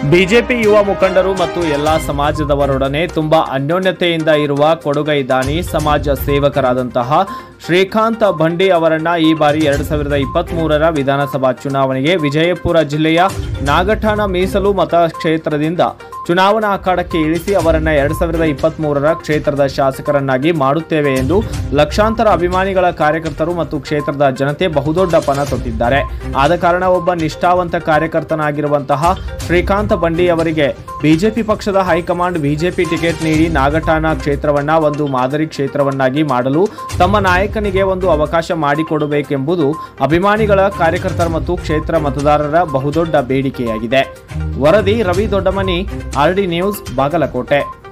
BJP ಯುವ ಮುಖಂಡರು ಮತ್ತು ಎಲ್ಲಾ ಸಮಾಜದವರೊಡನೆ ತುಂಬಾ ಅನ್ಯೋನ್ಯತೆಯಿಂದ ಇರುವ ಕೊಡುಗೈ ದಾನಿ ಸಮಾಜ ಸೇವಕರಾದಂತಹ ಶ್ರೀಕಾಂತ್ ಬಂಡಿ ಅವರನ್ನ ಈ ಬಾರಿ ಎರಡ್ ಸಾವಿರದ ಇಪ್ಪತ್ತ್ ಮೂರರ ವಿಧಾನಸಭಾ ಚುನಾವಣೆಗೆ ವಿಜಯಪುರ ಜಿಲ್ಲೆಯ ನಾಗಠಾಣ ಮೀಸಲು ಮತಕ್ಷೇತ್ರದಿಂದ ಚುನಾವಣಾ ಅಖಾಡಕ್ಕೆ ಇಳಿಸಿ ಅವರನ್ನ ಎರಡ್ ಸಾವಿರದ ಇಪ್ಪತ್ತ್ ಮೂರರ ಕ್ಷೇತ್ರದ ಶಾಸಕರನ್ನಾಗಿ ಮಾಡುತ್ತೇವೆ ಎಂದು ಲಕ್ಷಾಂತರ ಅಭಿಮಾನಿಗಳ ಕಾರ್ಯಕರ್ತರು ಮತ್ತು ಕ್ಷೇತ್ರದ ಜನತೆ ಬಹುದೊಡ್ಡ ಪಣ ತೊಟ್ಟಿದ್ದಾರೆ ಆದ ಕಾರಣ ಒಬ್ಬ ನಿಷ್ಠಾವಂತ ಕಾರ್ಯಕರ್ತನಾಗಿರುವಂತಹ ಶ್ರೀಕಾಂತ್ ಬಂಡಿ ಅವರಿಗೆ ಬಿಜೆಪಿ ಪಕ್ಷದ ಹೈಕಮಾಂಡ್ ಬಿಜೆಪಿ ಟಿಕೆಟ್ ನೀಡಿ ನಾಗಠಾಣ ಕ್ಷೇತ್ರವನ್ನ ಒಂದು ಮಾದರಿ ಕ್ಷೇತ್ರವನ್ನಾಗಿ ಮಾಡಲು ತಮ್ಮ ನಾಯಕನಿಗೆ ಒಂದು ಅವಕಾಶ ಮಾಡಿಕೊಡಬೇಕೆಂಬುದು ಅಭಿಮಾನಿಗಳ ಕಾರ್ಯಕರ್ತರ ಮತ್ತು ಕ್ಷೇತ್ರ ಮತದಾರರ ಬಹುದೊಡ್ಡ ಬೇಡಿಕೆಯಾಗಿದೆ ವರದಿ ರವಿ ದೊಡ್ಡಮನಿ ಆರ್ಡಿ ನ್ಯೂಸ್ ಬಾಗಲಕೋಟೆ